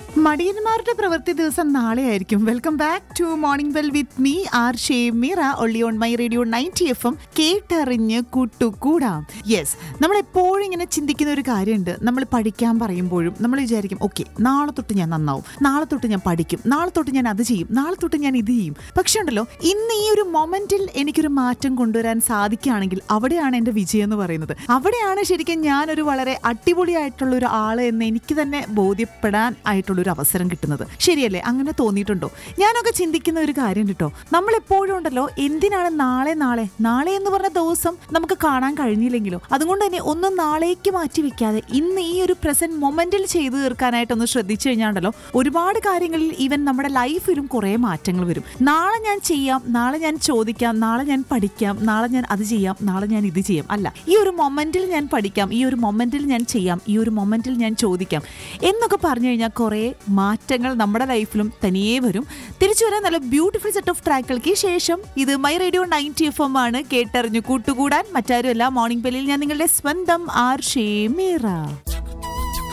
മടിയന്മാരുടെ പ്രവൃത്തി ദിവസം നാളെ ആയിരിക്കും welcome back to morning well with me R Shameera ഒള്ളി on my radio ninety F M കേട്ടറിഞ്ഞ് കൂട്ടുകൂടാം യെസ് നമ്മൾ എപ്പോഴും ഇങ്ങനെ ചിന്തിക്കുന്ന ഒരു കാര്യമുണ്ട് നമ്മൾ പഠിക്കാൻ പറയുമ്പോഴും നമ്മൾ വിചാരിക്കും ഓക്കെ നാളെ തൊട്ട് ഞാൻ നന്നാവും നാളെ തൊട്ട് ഞാൻ പഠിക്കും നാളെ തൊട്ട് ഞാൻ അത് ചെയ്യും നാളെ തൊട്ട് ഞാൻ ഇത് ചെയ്യും പക്ഷെ ഉണ്ടല്ലോ ഇന്ന് ഈ ഒരു മൊമെന്റിൽ എനിക്കൊരു മാറ്റം കൊണ്ടുവരാൻ സാധിക്കുകയാണെങ്കിൽ അവിടെയാണ് എൻ്റെ വിജയം എന്ന് പറയുന്നത് അവിടെയാണ് ശരിക്കും ഞാനൊരു വളരെ അടിപൊളിയായിട്ടുള്ള ഒരു ആള് എന്ന് എനിക്ക് തന്നെ ബോധ്യപ്പെടാൻ ആയിട്ടുള്ള ഒരു അവസരം കിട്ടുന്നത് ശരിയല്ലേ അങ്ങനെ തോന്നിയിട്ടുണ്ടോ ഞാനൊക്കെ ചിന്തിക്കുന്ന ഒരു കാര്യം കേട്ടോ നമ്മൾ എപ്പോഴും ഉണ്ടല്ലോ എന്തിനാണ് നാളെ നാളെ നാളെ എന്ന് പറഞ്ഞ ദിവസം നമുക്ക് കാണാൻ കഴിഞ്ഞില്ലെങ്കിലോ അതുകൊണ്ട് തന്നെ ഒന്നും നാളേക്ക് മാറ്റി വെക്കാതെ ഇന്ന് ഈ ഒരു പ്രസന്റ് മൊമെന്റിൽ ചെയ്തു തീർക്കാനായിട്ടൊന്ന് ശ്രദ്ധിച്ചു കഴിഞ്ഞാണ്ടല്ലോ ഒരുപാട് കാര്യങ്ങളിൽ ഈവൻ നമ്മുടെ ലൈഫിലും കുറേ മാറ്റങ്ങൾ വരും നാളെ ഞാൻ ചെയ്യാം നാളെ ഞാൻ ചോദിക്കാം നാളെ ഞാൻ പഠിക്കാം നാളെ ഞാൻ അത് ചെയ്യാം നാളെ ഞാൻ ഇത് ചെയ്യാം അല്ല ഈ ഒരു മൊമെന്റിൽ ഞാൻ പഠിക്കാം ഈ ഒരു മൊമെന്റിൽ ഞാൻ ചെയ്യാം ഈ ഒരു മൊമെന്റിൽ ഞാൻ ചോദിക്കാം എന്നൊക്കെ പറഞ്ഞു കഴിഞ്ഞാൽ കുറേ മാറ്റങ്ങൾ നമ്മുടെ ലൈഫിലും തനിയേ വരും തിരിച്ചു വരാൻ നല്ല ബ്യൂട്ടിഫുൾ സെറ്റ് ഓഫ് ട്രാക്കുകൾക്ക് ശേഷം ഇത് my radio ninety F M ആണ് കേട്ടറിഞ്ഞു കൂട്ടുകൂടാൻ മറ്റാരുമല്ല മോർണിംഗ് പെല്ലിൽ ഞാൻ നിങ്ങളുടെ സ്വന്തം ആർ ഷേമീറ